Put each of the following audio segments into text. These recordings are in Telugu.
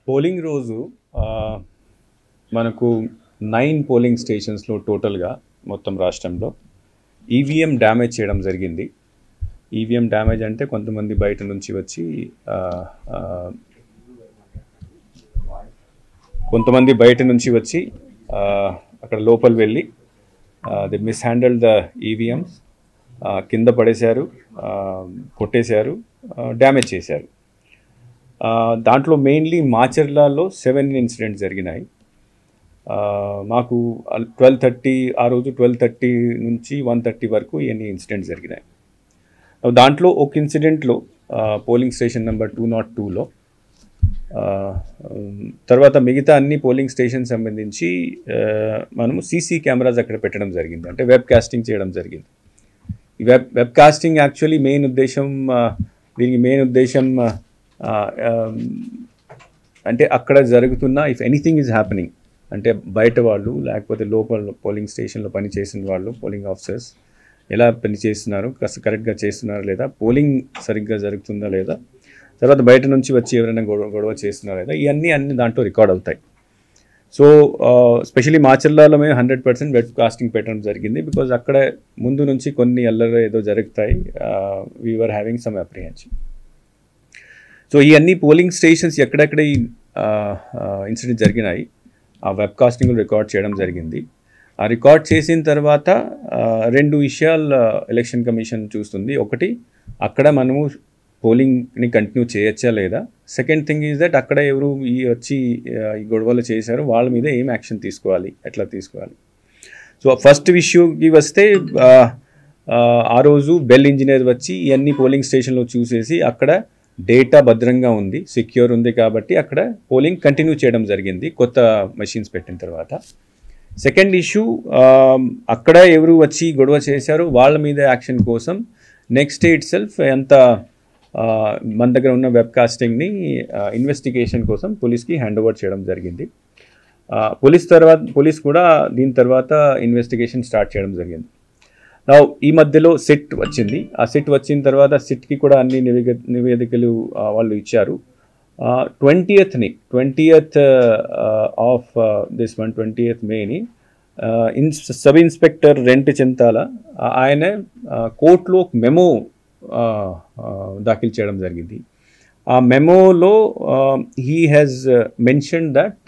పోలింగ్ రోజు ఆ, మనకు నైన్ పోలింగ్ స్టేషన్స్లో టోటల్గా మొత్తం రాష్ట్రంలో ఈవీఎం డ్యామేజ్ చేయడం జరిగింది ఈవీఎం డ్యామేజ్ అంటే కొంతమంది బయట నుంచి వచ్చి ఆ, ఆ, కొంతమంది బయట నుంచి వచ్చి ఆ, అక్కడ లోపల వెళ్ళి the mishandle the EVMs కింద పడేశారు ఆ, కొట్టేశారు డ్యామేజ్ చేశారు ఆ, దాంట్లో మెయిన్లీ మాచర్లలో సెవెన్ ఇన్సిడెంట్స్ జరిగినాయి ఆ, మాకు ట్వెల్వ్ థర్టీ ఆ రోజు ట్వెల్వ్ థర్టీ నుంచి వన్ థర్టీ వరకు ఎన్ని ఇన్సిడెంట్స్ జరిగినాయి దాంట్లో ఒక ఇన్సిడెంట్లో polling station number two not టూలో తర్వాత మిగతా అన్ని పోలింగ్ స్టేషన్ సంబంధించి ఆ, మనము సీసీ కెమెరాస్ అక్కడ పెట్టడం జరిగింది అంటే వెబ్ కాస్టింగ్ చేయడం జరిగింది ఈ web web casting actually main ఉద్దేశం ఆ, దీనికి మెయిన్ ఉద్దేశం ఆ, ఆ, అంటే అక్కడ జరుగుతున్న ఇఫ్ ఎనీథింగ్ ఈజ్ హ్యాపెనింగ్ అంటే బయట వాళ్ళు లేకపోతే లోపల పోలింగ్ స్టేషన్లో పని చేసిన వాళ్ళు పోలింగ్ ఆఫీసర్స్ ఎలా పని చేస్తున్నారు కాస్త కరెక్ట్గా చేస్తున్నారా లేదా పోలింగ్ సరిగ్గా జరుగుతుందా లేదా తర్వాత బయట నుంచి వచ్చి ఎవరైనా గొడవ గొడవ చేస్తున్నారా లేదా ఇవన్నీ అన్ని దాంట్లో రికార్డ్ అవుతాయి సో స్పెషలీ మాచర్లలో మేము హండ్రెడ్ పర్సెంట్ వెబ్ కాస్టింగ్ పెట్టడం జరిగింది బికాజ్ అక్కడ ముందు నుంచి కొన్ని అల్లరి ఏదో జరుగుతాయి we are having some apprehension so ఈ అన్ని పోలింగ్ స్టేషన్స్ ఎక్కడెక్కడ ఈ ఇన్సిడెంట్ జరిగినాయి ఆ వెబ్ కాస్టింగ్ రికార్డ్ చేయడం జరిగింది ఆ రికార్డ్ చేసిన తర్వాత ఆ, రెండు విషయాలు ఎలక్షన్ కమిషన్ చూస్తుంది ఒకటి అక్కడ మనము పోలింగ్ని కంటిన్యూ చేయొచ్చా లేదా సెకండ్ థింగ్ ఈజ్ దట్ అక్కడ ఎవరు ఈ వచ్చి ఆ, ఈ గొడవలు చేశారు వాళ్ళ మీద ఏం యాక్షన్ తీసుకోవాలి ఎట్లా తీసుకోవాలి సో ఫస్ట్ ఇష్యూకి వస్తే ఆ, ఆ, ఆ రోజు బెల్ ఇంజనీర్ వచ్చి ఇవన్నీ పోలింగ్ స్టేషన్లో చూసేసి అక్కడ డేటా భద్రంగా ఉంది సెక్యూర్ ఉంది కాబట్టి అక్కడ పోలింగ్ కంటిన్యూ చేయడం జరిగింది కొత్త మెషిన్స్ పెట్టిన తర్వాత సెకండ్ ఇష్యూ అక్కడ ఎవరు వచ్చి గొడవ చేశారో వాళ్ళ మీద యాక్షన్ కోసం నెక్స్ట్ డే ఇట్ సెల్ఫ్ ఎంత ఆ, మన దగ్గర ఉన్న వెబ్ కాస్టింగ్ని ఇన్వెస్టిగేషన్ కోసం పోలీస్కి హ్యాండ్ ఓవర్ చేయడం జరిగింది ఆ, పోలీస్ తర్వాత పోలీస్ కూడా దీని తర్వాత ఇన్వెస్టిగేషన్ స్టార్ట్ చేయడం జరిగింది నా ఈ మధ్యలో సిట్ వచ్చింది ఆ సిట్ వచ్చిన తర్వాత సిట్కి కూడా అన్ని నివేదిక నివేదికలు ఆ, వాళ్ళు ఇచ్చారు ట్వంటీయత్ని twentieth of this one twentieth మేని ఇన్ సబ్ ఇన్స్పెక్టర్ రెంట్ చింతాల ఆ, ఆయన కోర్టులో మెమో దాఖలు చేయడం జరిగింది ఆ మెమోలో he has mention that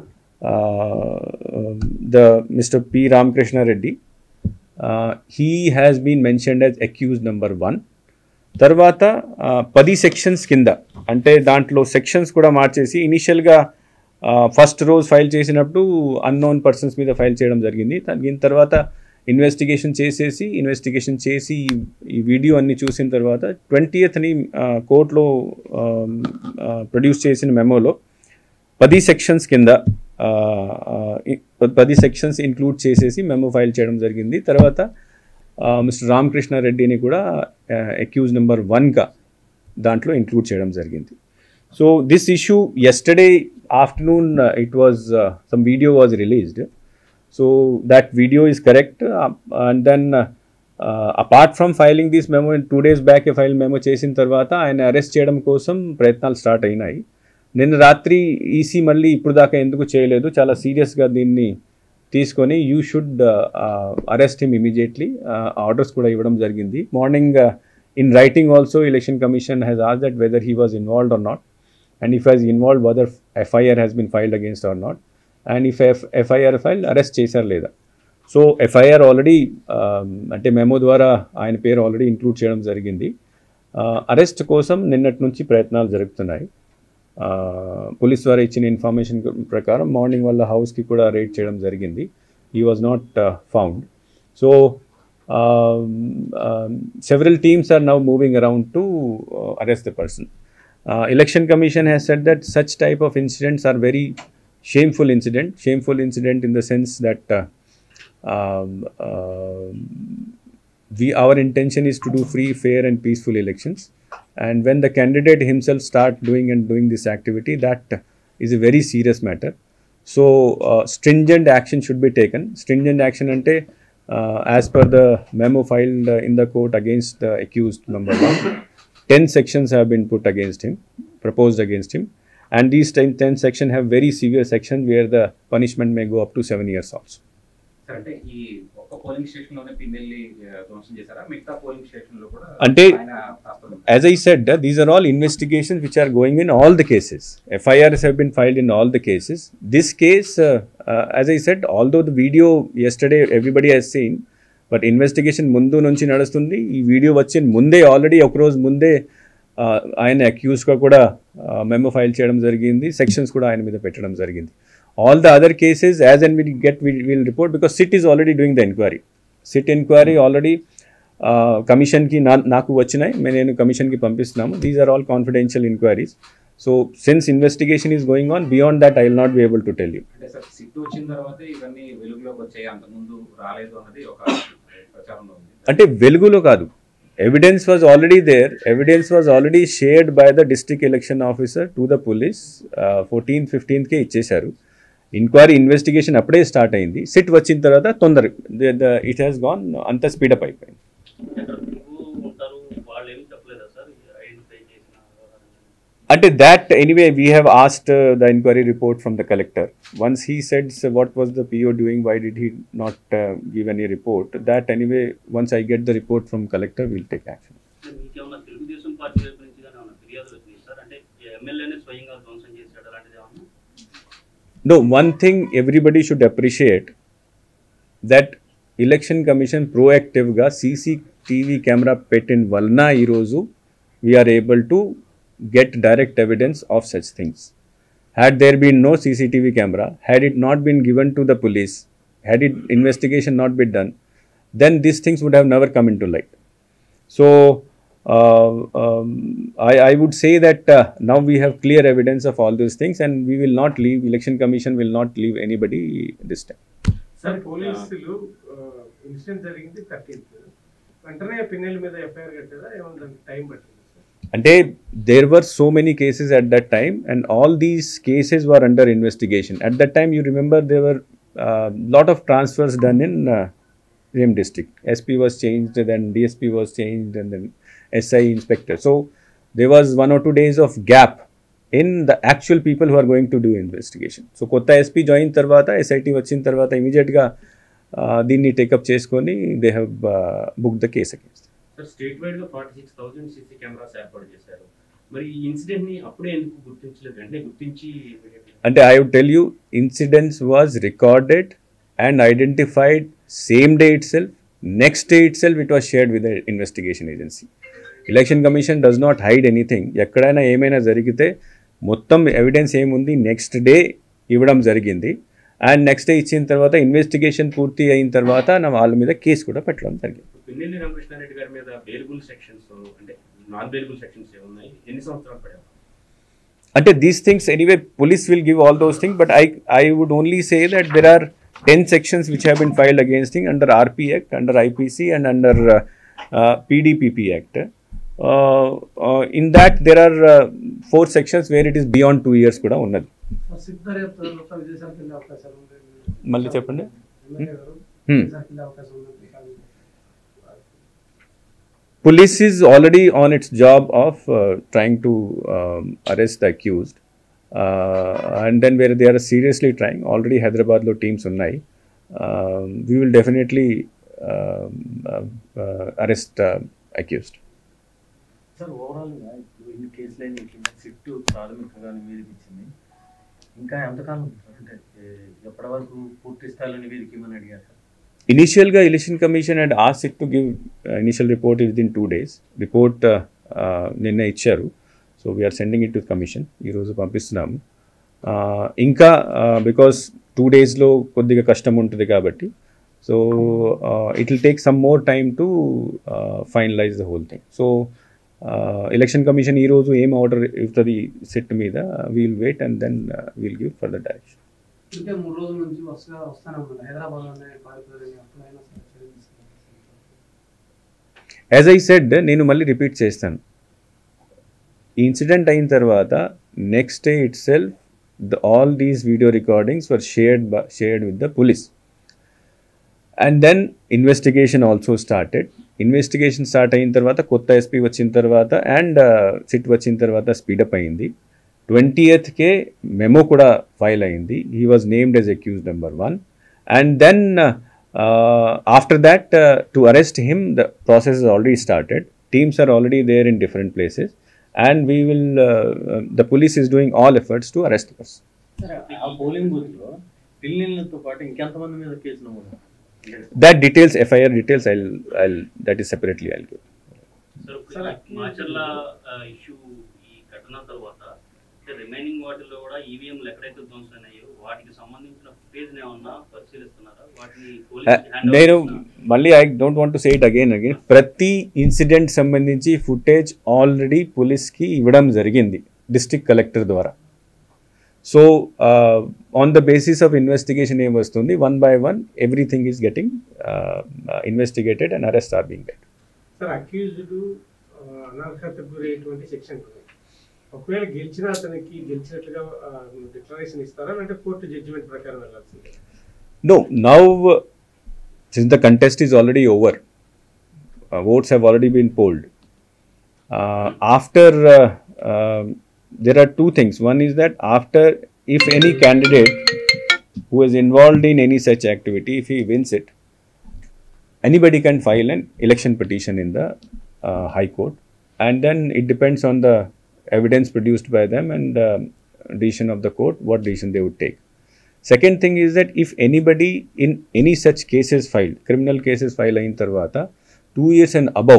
the Mr P Ramakrishna Reddy he has been mentioned as accused number one తర్వాత ఆ, పది సెక్షన్స్ కింద అంటే దాంట్లో సెక్షన్స్ కూడా మార్చేసి ఇనిషియల్గా ఫస్ట్ రోజు ఫైల్ చేసినప్పుడు అన్నోన్ పర్సన్స్ మీద ఫైల్ చేయడం జరిగింది దా- దీని తర్వాత ఇన్వెస్టిగేషన్ చేసేసి ఇన్వెస్టిగేషన్ చేసి ఈ- ఈ వీడియో అన్ని చూసిన తర్వాత ట్వంటీయత్ని కోర్టులో ప్రొడ్యూస్ చేసిన మెమోలో పది సెక్షన్స్ కింద ఆ, ఆ, ఇ- పది సెక్షన్స్ ఇంక్లూడ్ చేసేసి మెమో ఫైల్ చేయడం జరిగింది తర్వాత మిస్టర్ రామకృష్ణారెడ్డిని కూడా అక్యూజ్ నెంబర్ వన్గా దాంట్లో ఇంక్లూడ్ చేయడం జరిగింది so this issue yesterday afternoon it was some video was released so that video is correct and then apart from filing this memo two days back file memo చేసిన తర్వాత ఆయన అరెస్ట్ చేయడం కోసం ప్రయత్నాలు స్టార్ట్ అయినాయి నిన్న రాత్రి ఈసీ మళ్ళీ ఇప్పుడు దాకా ఎందుకు చేయలేదు చాలా సీరియస్గా దీన్ని తీసుకొని you should arrest him immediately orders కూడా ఇవ్వడం జరిగింది morning in writing also election commission has ఆస్ that whether he was involved or not and if has involve whether FIR has been filed against or not and if F FIR file arrest చేశారు లేదా సో ఎఫ్ఐఆర్ ఆల్రెడీ అంటే మెమో ద్వారా ఆయన పేరు ఆల్రెడీ ఇంక్లూడ్ చేయడం జరిగింది అరెస్ట్ కోసం నిన్నటి నుంచి ప్రయత్నాలు జరుగుతున్నాయి ఆ, పోలీస్ వారు ఇచ్చిన ఇన్ఫర్మేషన్ ప్రకారం మార్నింగ్ వాళ్ళ హౌస్కి కూడా రేడ్ చేయడం జరిగింది he was not found so several teams are now moving around to arrest the person election commission has set that such type of incidents are very shameful incident shameful incident in the sense that we our intention is to do free fair and peaceful elections and when the candidate himself start doing and doing this activity that is a very serious matter so uh, stringent action should be taken stringent action ante uh, as per the memo filed uh, in the court against the accused number one 10 sections have been put against him proposed against him and these 10, 10 section have very severe section where the punishment may go up to 7 years also sir అంటే ఈ ఒక్క పోలింగ్ స్టేషన్ లోనే పిన్నెల్లి ఆ, ధ్వంసం చేశారా మిగతా పోలింగ్ స్టేషన్ లో కూడా అంటే- ఆయన హస్తం as i said uh, these are all investigations which are going in all the cases firs have been filed in all the cases this case uh, uh, as i said although the video yesterday everybody has seen but investigation ముందు నుంచి నడుస్తుంది ఈ వీడియో వచ్చిన ముందే ఆల్రెడీ ఒకరోజు ముందే ఆ, ఆయన అక్యూజ్గా కూడా మెమో ఫైల్ చేయడం జరిగింది సెక్షన్స్ కూడా ఆయన మీద పెట్టడం జరిగింది all the other cases as and will get will report because SIT is already doing the enquiry SIT enquiry already కమిషన్కి నా నాకు వచ్చినాయి మే- నేను కమిషన్కి పంపిస్తున్నాము these are all confidential enquiries so since investigation is going on beyond that I will not be able to tell you అంటే సార్ సిట్ వచ్చిన తర్వాత ఇవన్నీ వెలుగులోకి వచ్చాయి అంతకుముందు రాలేదు అన్నది ఒక ప్రచారంలో ఉంది అంటే వెలుగులో కాదు evidence was already there evidence was already shared by the district election officer to the police fourteen ఫిఫ్టీన్త్కే ఇచ్చేశారు ఇంక్వైరీ ఇన్వెస్టిగేషన్ అప్పుడే స్టార్ట్ అయింది సిట్ వచ్చిన తర్వాత తొందర ఇట్ హ్యాస్ గాన్ అంత స్పీడప్ అయిపోయింది ఎక్కడ నువ్వు ఉంటారు వాళ్ళు ఏమి చెప్పలేదా సార్ ఐడెంటిఫై చేసిన వ్యవహారం అంటే that anyway we have asked the enquiry report from the collector once he సెడ్స్ what was the PO doing why did he not give any report that anyway once I get the report from collector will take action అంటే మీకేమన్నా తెలుగుదేశం పార్టీ వైపు నుంచి కానీ ఏమన్నా ఫిర్యాదులు వచ్చినాయి సార్ అంటే ఎమ్మెల్యేనే స్వయంగా ధ్వంసం చేశాడు అలాంటిది ఏమన్నా No, one thing everybody should appreciate that election commission ప్రోయాక్టివ్గా సీసీటీవీ కెమెరా పెట్టిన వలన ఈరోజు we are able to get direct evidence of such things had there been no CCTV camera had it not been given to the police had it investigation not been done then these things would have never come into light So uh, um, I, I would say that uh, now we have clear evidence of all those things, and we will not leave. Election Commission will not leave anybody this time. Sir పోలీసులు ఇన్సిడెంట్ జరిగింది థర్టీన్త్ వెంటనే పిన్నెల మీద ఎఫ్ఐఆర్ కట్టారా ఏమన్నా దానికి టైం పట్టింది సార్ అంటే there were so many cases at that time, and all these cases were under investigation. At that time, you remember there were a lot of transfers done in uh, same district. SP was changed, then DSP was changed, and then SI inspector. So there was one or two days of gap in the actual people who are going to do investigation. So కొత్త ఎస్పీ జాయిన్ తర్వాత ఎస్ఐటి వచ్చిన తర్వాత ఇమీడియట్గా దీన్ని టేకప్ చేసుకొని they have book the case against sir state wide గా forty six thousand CC cameras ఏర్పాటు చేశారు మరి ఈ ఇన్సిడెంట్ ని అప్పుడే ఎందుకు గుర్తించలేదు అంటే గుర్తించి అంటే I would tell you incidents was recorded and identified same day itself next day itself it was shared with investigation agency election commission does not hide anything ఎక్కడైనా ఏమైనా జరిగితే మొత్తం ఎవిడెన్స్ ఏముంది నెక్స్ట్ డే ఇవ్వడం జరిగింది అండ్ నెక్స్ట్ డే ఇచ్చిన తర్వాత ఇన్వెస్టిగేషన్ పూర్తి అయిన తర్వాత నా వాళ్ళ మీద కేసు కూడా పెట్టడం జరిగింది పిన్నెల్లి రామకృష్ణారెడ్డి గారి మీద బెయిలబుల్ సెక్షన్స్ అంటే నాన్ బెయిలబుల్ సెక్షన్స్ ఏమున్నాయి ఎన్ని సంవత్సరాలు పడారు అంటే these things anyway police will give all those things but i i would only say that there are 10 sections which have been filed against him under rp act under ipc and under uh, uh, pdpp act uh, uh, in that there are uh, four sections where it is beyond 2 years కూడా ఉన్నది సిద్ధ దర్యాప్తు తర్వాత విదేశాలకు వెళ్ళే అవకాశాలు ఉన్నాయి మళ్ళీ చెప్పండి. ఎమ్మెల్యే గారు Hmm. విదేశాలకు వెళ్ళే అవకాశం ఉంది police is already on its job of uh, trying to um, arrest the accused uh, and then where they are seriously trying already hyderabad lo teams ఉన్నాయి um, we will definitely um, uh, uh, arrest uh, accused sir ఓవరాల్గా ఇప్పుడు ఇన్ని కేసులైన కింద సిట్టు ప్రాథమికంగా నివేదించింది ఇంకా ఎంతకాలం ఉంది సార్ అంటే ఏ, ఎప్పటి వరకు పూర్తి స్థాయిలో నివేదిక ఇవ్వమని అడిగారు సార్ ఇనిషియల్గా election commission and as it to give initial report within two days report నిన్న ఇచ్చారు so we're sending it to commission ఈరోజు పంపిస్తున్నాము Uh, ఇంకా బికాస్ టూ డేస్లో కొద్దిగా కష్టం ఉంటుంది కాబట్టి so it will take some more time to finalise the whole thing so election commission ఈరోజు ఏం ఆర్డర్ ఇస్తుంది సెట్ మీద we'll wait and then we'll give for the direction ఇంకే మూడు రోజుల నుంచి వరుసగా వస్తానే ఉన్నారు హైదరాబాద్లోనే పారిపోయారని అప్పుడైనా సరే చర్యలు తీసుకున్నారు. యాజ్ ఐ సెడ్ నేను మళ్ళీ రిపీట్ చేస్తాను ఈ ఇన్సిడెంట్ అయిన తర్వాత next day itself the all these video recordings were shared shared with the police and then investigation also started investigation start అయిన తర్వాత కొత్త ఎస్పీ వచ్చిన తర్వాత అండ్ సిట్ వచ్చిన తర్వాత స్పీడప్ అయింది ట్వంటీయత్కే మెమో కూడా ఫైల్ అయింది he was named as accused number one and then after that to arrest him the process is already started teams are already there in different places and we will the police is doing all efforts to arrest the person సరే ఆ పోలింగ్ బూత్ లో పిల్లలతో పాటు ఇంకెంతమంది మీద కేసు నమోదు that details FIR details I'll I'll that is separately I'll give. Sir ఇప్పుడు సార్, ఈ మాచర్ల ఇష్యూ ఈ ఘటన తర్వాత రిమైనింగ్ వాటిలో కూడా ఈవీఎంలు ఎక్కడైతే ధ్వంసమైనాయో వాటికి సంబంధించిన ఫుటేజ్ ఏమన్నా పరిశీలిస్తున్నారా వాటిని Uh, పోలీసులకి హ్యాండ్ నేను మళ్ళీ I don't want to say it again again ప్రతి ఇన్సిడెంట్ సంబంధించి ఫుటేజ్ ఆల్రెడీ పోలీస్కి ఇవ్వడం జరిగింది డిస్ట్రిక్ట్ కలెక్టర్ ద్వారా so on the basis of investigation ఏం వస్తుంది one by one everything is getting investigated and arrest are being get sir accused అనర్హతకు గురయ్యేటువంటి సెక్షన్ ఒకవేళ గెలిచిన అతనికి గెలిచినట్లుగా డిక్లరేషన్ ఇస్తారా అంటే కోర్టు జడ్జిమెంట్ ప్రకారం వెళ్ళాల్సిందే No, now uh, since the contest is already over, uh, votes have already been polled. Uh, after uh, um, there are two things. One is that after, if any candidate who is involved in any such activity, if he wins it, anybody can file an election petition in the uh, High Court, and then it depends on the evidence produced by them and um, decision of the court what decision they would take. Second thing is that if anybody in any such cases filed criminal cases file అయిన తర్వాత టూ ఇయర్స్ అండ్ అబౌవ్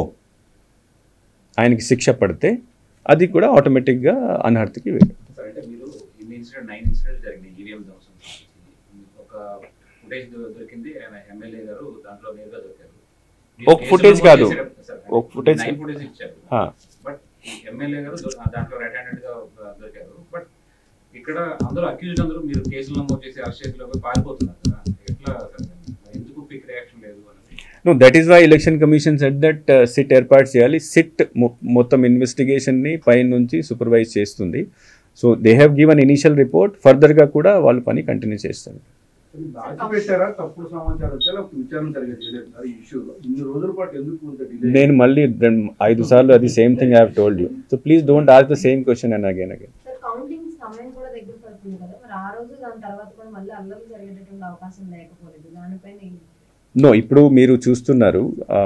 ఆయనకి శిక్ష పడితే అది కూడా ఆటోమేటిక్గా అనర్హతకి వెళ్ళదు సార్ అంటే మీరు ఇన్ని ఇన్సిడెంట్ నైన్ ఇన్సిడెంట్స్ జరిగినాయి ఈవీఎం ధ్వంసం సంబంధించి. ఒక ఫుటేజ్ దొరికింది ఆయన ఎమ్మెల్యే గారు దాంట్లో నేరుగా దొరికారు ఒక footage కాదు. ఒక footage- నైన్ ఫుటేజ్ ఇచ్చారు ఆ. బట్ ఎమ్మెల్యే గారు దొ- దాంట్లో రెడ్ హ్యాండెడ్ గా దొరికారు బట్ ఇక్కడ అందరూ అక్యూజ్డ్ అందరూ మీరు కేసులు నమోదు చేసి అరెస్ట్ చేసి లోపల పారిపోతున్నారు కదా ఎట్లా సార్ మరి ఎందుకు క్విక్ రియాక్షన్ లేదు అనేది no that is why election commission set that SIT ఏర్పాటు చేయాలి సిట్ మొత్తం ఇన్వెస్టిగేషన్ని పై నుంచి సూపర్వైజ్ చేస్తుంది so they have given initial report ఫర్దర్గా కూడా వాళ్ళు పని కంటిన్యూ చేస్తారు దాచిపెట్టారా తప్పుడు సమాచారం వచ్చా లేకపోతే విచారణ సరిగా చేయలేదు సార్ ఈ ఇష్యూలో ఇన్ని రోజుల పాటు ఎందుకు ఇంత డిలే నేను మళ్ళీ రెండు ఐదు సార్లు అది same thing I have told you so please don't ask the same question and again again sir counting సమయం కూడా దగ్గర పడుతుంది కదా మరి ఆ రోజు దాని తర్వాత కూడా మళ్ళీ అల్లర్లు జరిగేటటువంటి అవకాశం లేకపోలేదు దానిపైన ఏంటి? నో ఇప్పుడు మీరు చూస్తున్నారు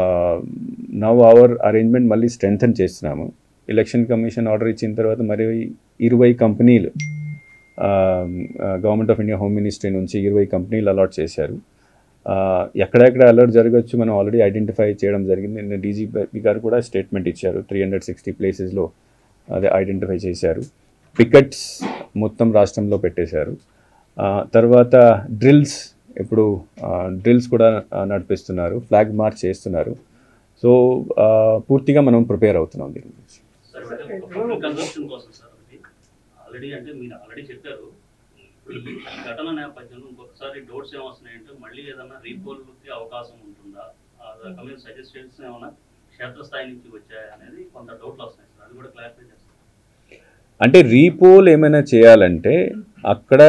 నవ్ అవర్ అరేంజ్మెంట్ మళ్ళీ స్ట్రెంగ్తన్ చేస్తున్నాము ఎలక్షన్ కమిషన్ ఆర్డర్ ఇచ్చిన తర్వాత మరి ఇరవై కంపెనీలు government of India home ministry నుంచి ఇరవై కంపెనీలు అలాట్ చేశారు ఆ, ఎక్కడెక్కడ అలర్ట్ జరగచ్చు మనం ఆల్రెడీ ఐడెంటిఫై చేయడం జరిగింది నిన్న డీజీపీ గారు కూడా స్టేట్మెంట్ ఇచ్చారు త్రీ హండ్రెడ్ సిక్స్టీ ప్లేసెస్లో అదే ఐడెంటిఫై చేశారు పికెట్స్ మొత్తం రాష్ట్రంలో పెట్టేశారు ఆ, తర్వాత డ్రిల్స్ ఇప్పుడు డ్రిల్స్ కూడా ఆ, నడిపిస్తున్నారు ఫ్లాగ్ మార్చ్ చేస్తున్నారు సో ఆ, పూర్తిగా మనం ప్రిపేర్ అవుతున్నాం దీని గురించి సార్ అంటే ఒక పబ్లిక్ కన్సంప్షన్ కోసం సార్ అది ఆల్రెడీ అంటే మీరు ఆల్రెడీ చెప్పారు ఇప్పుడు ఈ ఘటన నేపథ్యంలో ఇంకొకసారి డౌట్స్ ఏమొస్తున్నాయంటే మళ్ళీ ఏదైనా రీపోల్కి అవకాశం ఉంటుందా ఆ రకమైన సజెషన్స్ ఏమైనా క్షేత్రస్థాయి నుంచి వచ్చాయా అనేది కొంత డౌట్లు వస్తున్నాయి సార్ అది కూడా క్లారిఫై చేస్తాం అంటే రీపోల్ ఏమైనా చేయాలంటే అక్కడ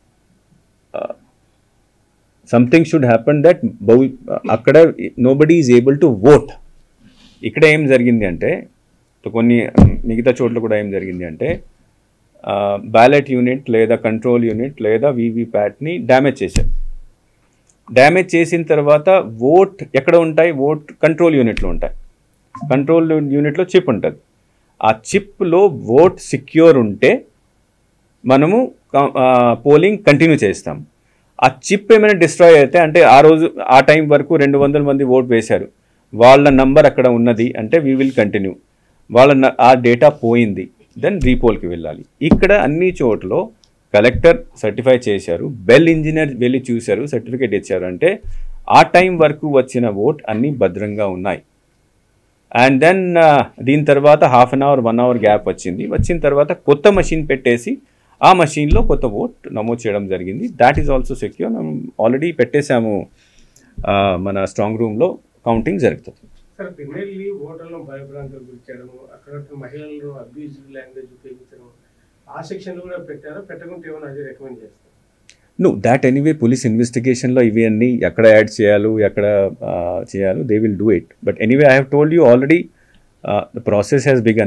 something should happen that bow అక్కడ nobody is able to vote ఇక్కడ ఏం జరిగింది అంటే కొన్ని మిగతా చోట్ల కూడా ఏం జరిగింది అంటే బ్యాలెట్ యూనిట్ లేదా కంట్రోల్ యూనిట్ లేదా వీవీప్యాట్ని డ్యామేజ్ చేశారు డ్యామేజ్ చేసిన తర్వాత ఓట్ ఎక్కడ ఉంటాయి ఓట్ కంట్రోల్ యూనిట్లో ఉంటాయి కంట్రోల్ యూనిట్లో చిప్ ఉంటుంది ఆ చిప్లో ఓట్ సిక్యూర్ ఉంటే మనము పోలింగ్ కంటిన్యూ చేస్తాం ఆ చిప్ ఏమైనా డిస్ట్రాయ్ అయితే అంటే ఆ రోజు ఆ టైం వరకు రెండు వందల మంది ఓట్ వేశారు వాళ్ళ నంబర్ అక్కడ ఉన్నది అంటే వీ విల్ కంటిన్యూ వాళ్ళ న- ఆ డేటా పోయింది దెన్ రీపోల్కి వెళ్ళాలి ఇక్కడ అన్ని చోట్ల కలెక్టర్ సర్టిఫై చేశారు బెల్ ఇంజనీర్ వెళ్ళి చూశారు సర్టిఫికేట్ ఇచ్చారు అంటే ఆ టైం వరకు వచ్చిన ఓట్ అన్నీ భద్రంగా ఉన్నాయి అండ్ దెన్ దీని తర్వాత half an hour one hour gap వచ్చింది వచ్చిన తర్వాత కొత్త మషిన్ పెట్టేసి ఆ మషిన్లో కొత్త ఓట్ నమోదు చేయడం జరిగింది దాట్ ఈజ్ ఆల్సో సెక్యూర్ మనం ఆల్రెడీ పెట్టేశాము ఆ, మన స్ట్రాంగ్ రూమ్లో కౌంటింగ్ జరుగుతుంది సార్ పిన్నెల్లి ఓటర్లను భయభ్రాంతులు గురించడము అక్కడ మహిళలను అబ్యూజ్ లాంగ్వేజ్ ఉపయోగించడం ఆ సెక్షన్ కూడా పెట్టారా పెట్టకుంటే ఏమైనా అది రికమెండ్ చేస్తారు ను దాట్ ఎనీవే పోలీస్ ఇన్వెస్టిగేషన్లో ఇవి అన్నీ ఎక్కడ యాడ్ చేయాలో ఎక్కడ చేయాలో they will do it but anyway I have told you already the process has begun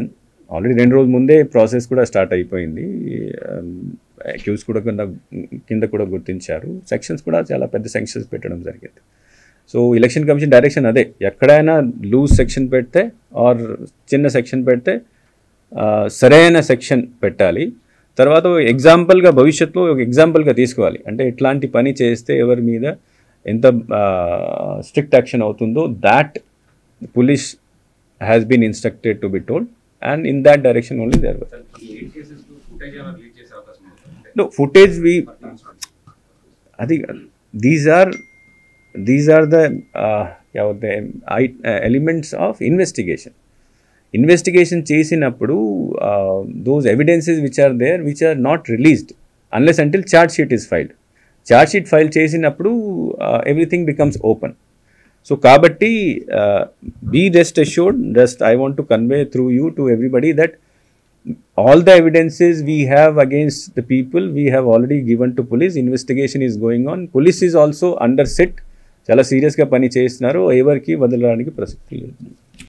already రెండు రోజుల ముందే ప్రాసెస్ కూడా స్టార్ట్ అయిపోయింది అక్యూస్ కూడా కింద కింద కూడా గుర్తించారు సెక్షన్స్ కూడా చాలా పెద్ద సెక్షన్స్ పెట్టడం జరిగింది సో ఎలక్షన్ కమిషన్ డైరెక్షన్ అదే ఎక్కడైనా లూజ్ సెక్షన్ పెడితే ఆర్ చిన్న సెక్షన్ పెడితే ఆ, సరైన సెక్షన్ పెట్టాలి తర్వాత ఎగ్జాంపుల్గా భవిష్యత్తులో ఒక ఎగ్జాంపుల్గా తీసుకోవాలి అంటే ఇట్లాంటి పని చేస్తే ఎవరి మీద ఎంత స్ట్రిక్ట్ యాక్షన్ అవుతుందో that police has been instructed to be told and in that direction only there sir ఈ ఎయిట్ కేసెస్ ఫుటేజ్ ఏమైనా రిలీజ్ చేసే అవకాశం ఉంది నో ఫుటేజ్ వి అది these are these are the elements of investigation investigation చేసినప్పుడు those evidences which are there which are not released unless until charge sheet is filed charge sheet file చేసినప్పుడు ఎవ్రీథింగ్ బికమ్స్ ఓపెన్ సో కాబట్టి be rest assured just I want to convey through you to everybody that all the evidences we have against the people we have already given to police investigation is going on police is also under sit చాలా సీరియస్గా పని చేస్తున్నారు ఎవరికి వదలడానికి ప్రసక్తి లేదు